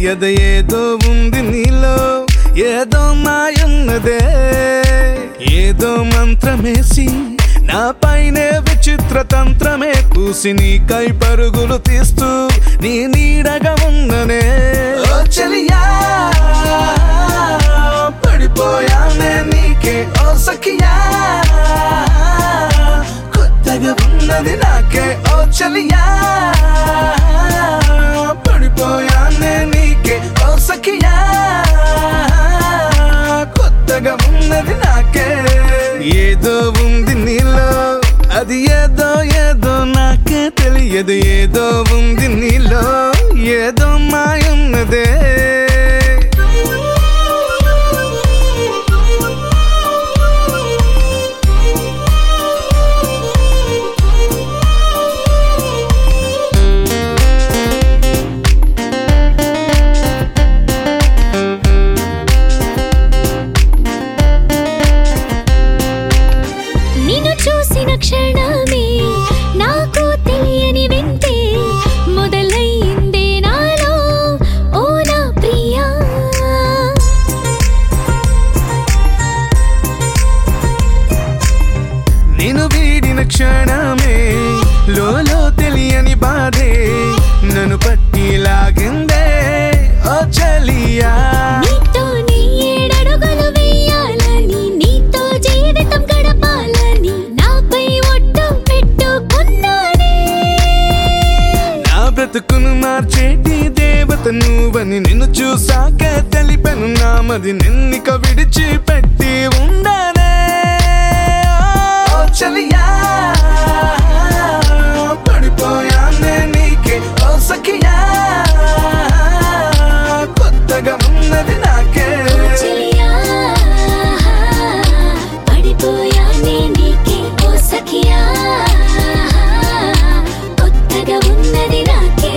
తెలియదు ఏదో ఉంది నీలో ఏదో మాయున్నదే ఏదో మంత్రమేసి నా పైనే విచిత్ర తంత్రమే కూసి నీకై పరుగులు తీస్తూ నీ నీడగా ఉన్ననే ఓ చెలియా పడిపోయానే నీకే ఓ సఖియా కొత్తగా ఉన్నది నాకే ఓ చలియా పడిపోయానే నీకే ఓ సఖియా కొత్తగా ఉన్నది నాకే ఏదో ఉంది నీలో అది ఏదో ఏదో నాకే తెలియదు ఏదో ఉంది నీలో ఏదో మాయున్నదే నిన్ను చూసిన క్షణమే నాకు తెలియని వింటే మొదలైందే నాలో ఓ నా ప్రియా నేను వీడిన క్షణమే లోలో తెలియని బాధే నన్ను పట్టి లాగిందే ఓ చలియా నీతో నీ ఏడడుగులు వేయాలని నీతో జీవితం గడపాలని నాపై ఒట్టు పెట్టుకున్నానే నా బ్రతుకును మార్చేటి దేవత నువ్వని నిన్ను చూసాక తెలిపెను నామది నిన్నిక విడిచిపెట్టి ఉండనే ఓ చలియా పడిపోయానే నీకే ఓ సఖియా కొత్తగా ఉన్నది నాకే చెలియా పడిపోయానే నీకే ఓ సఖియా కొత్తగా ఉన్నది నాకే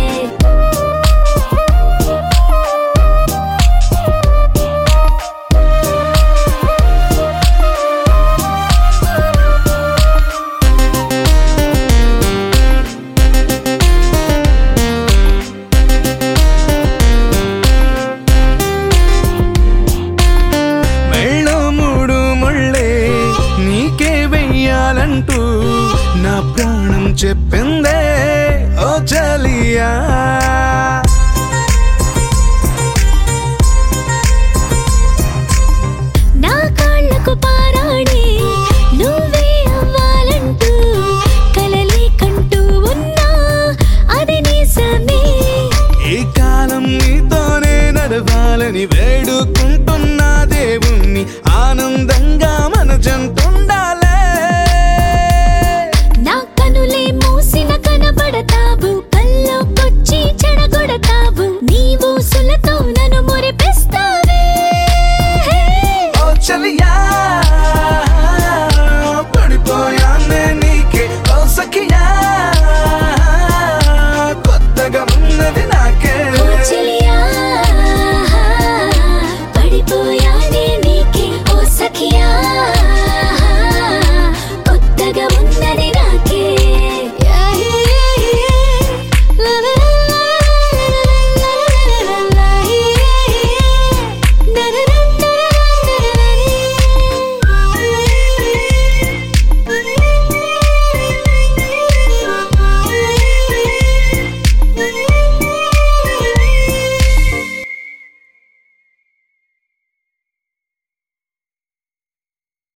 మెళ్ళో మూడు ముళ్ళే నీకే వెయ్యాలంటూ నా ప్రాణం చెప్పిందే ఓ చలియా